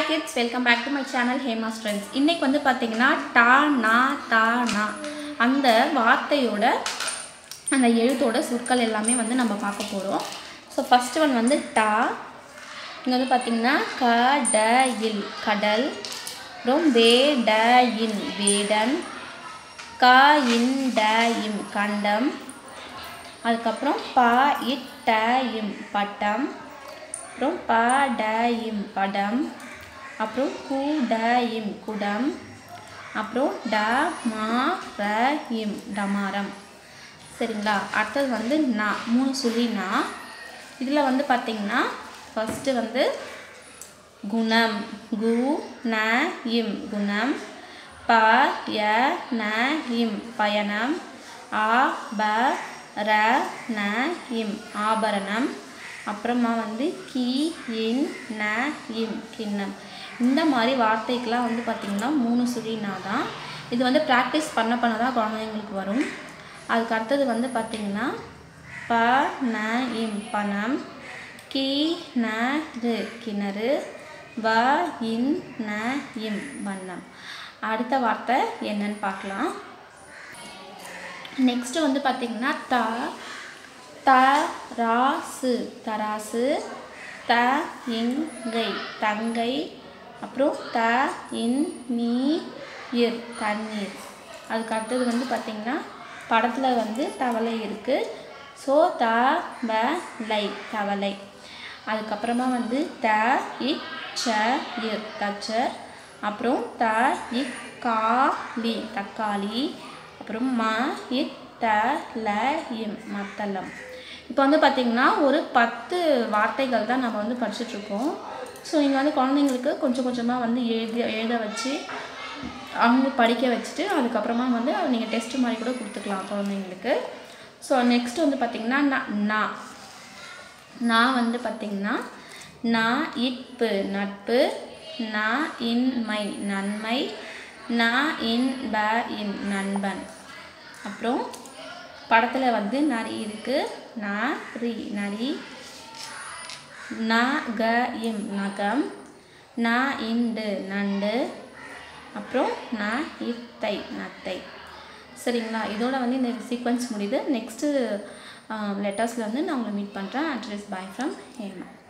hi kids welcome back to my channel Hema ஸ்ட்ரென்ஸ் இன்றைக்கி வந்து பார்த்தீங்கன்னா டா நா தா நா அந்த வார்த்தையோட அந்த எழுத்தோட சொற்கள் எல்லாமே வந்து நம்ம பார்க்க போகிறோம் ஸோ ஃபஸ்ட்டு ஒன் வந்து டா இங்கே வந்து பார்த்திங்கன்னா க ட இல் கடல் அப்புறம் வே ட இன் வேடன் க இன் ட இம் கண்டம் அதுக்கப்புறம் ப இட் ட இம் பட்டம் அப்புறம் ப ட இம் படம் அப்புறம் கு ட இம் குடம் அப்புறம் ட மா ர இம் டமாரம் சரிங்களா அடுத்தது வந்து நா மூணு சுழி நா இதில் வந்து பார்த்திங்கன்னா ஃபஸ்ட்டு வந்து குணம் கு ந இம் குணம் ப ய ந இம் பயணம் ஆ ப ர ந இம் ஆபரணம் அப்புறமா வந்து கி இன் ந இம் கிண்ணம் இந்த மாதிரி வார்த்தைக்கெலாம் வந்து பார்த்திங்கன்னா மூணு சுழினா தான் இது வந்து ப்ராக்டிஸ் பண்ண பண்ண தான் குழந்தைங்களுக்கு வரும் அதுக்கு அடுத்தது வந்து பார்த்திங்கன்னா ப ந இம் பணம் கி ந ரு கிணறு வ இன் ந இம் வண்ணம் அடுத்த வார்த்தை என்னன்னு பார்க்கலாம் நெக்ஸ்ட்டு வந்து பார்த்திங்கன்னா த த ராசு தராசு த இங்கை தங்கை அப்புறம் த இன் நீ இர் தண்ணீர் அதுக்கு அடுத்தது வந்து பார்த்திங்கன்னா படத்தில் வந்து தவளை இருக்குது ஸோ த வ லை தவளை அதுக்கப்புறமா வந்து த இக் ச இர் தச்சர் அப்புறம் த இக் கா லி தக்காளி அப்புறம் ம இத் த ல இம் மத்தளம் இப்போ வந்து பார்த்திங்கன்னா ஒரு பத்து வார்த்தைகள் தான் நம்ம வந்து படிச்சுட்ருக்கோம் ஸோ நீங்கள் வந்து குழந்தைங்களுக்கு கொஞ்சம் கொஞ்சமாக வந்து எழுதி எழுத வச்சு அவங்க படிக்க வச்சுட்டு அதுக்கப்புறமா வந்து நீங்கள் டெஸ்ட் மாதிரி கூட கொடுத்துக்கலாம் குழந்தைங்களுக்கு ஸோ நெக்ஸ்ட் வந்து பார்த்திங்கன்னா நா நான் வந்து பார்த்திங்கன்னா நா இப்பு நட்பு நா இன்மை நன்மை நா இன் ப இன் நண்பன் அப்புறம் படத்தில் வந்து நரி இருக்குது நா ரி நரி ந க இம் நகம் ந இண்டு நண்டு அப்புறம் ந இத்தை நத்தை சரிங்களா இதோட வந்து இந்த சீக்வன்ஸ் முடியுது நெக்ஸ்ட்டு லெட்டர்ஸில் வந்து நான் உங்களை மீட் பண்ணுறேன் அட்ரஸ் பாய் ஃப்ரம் ஹேமா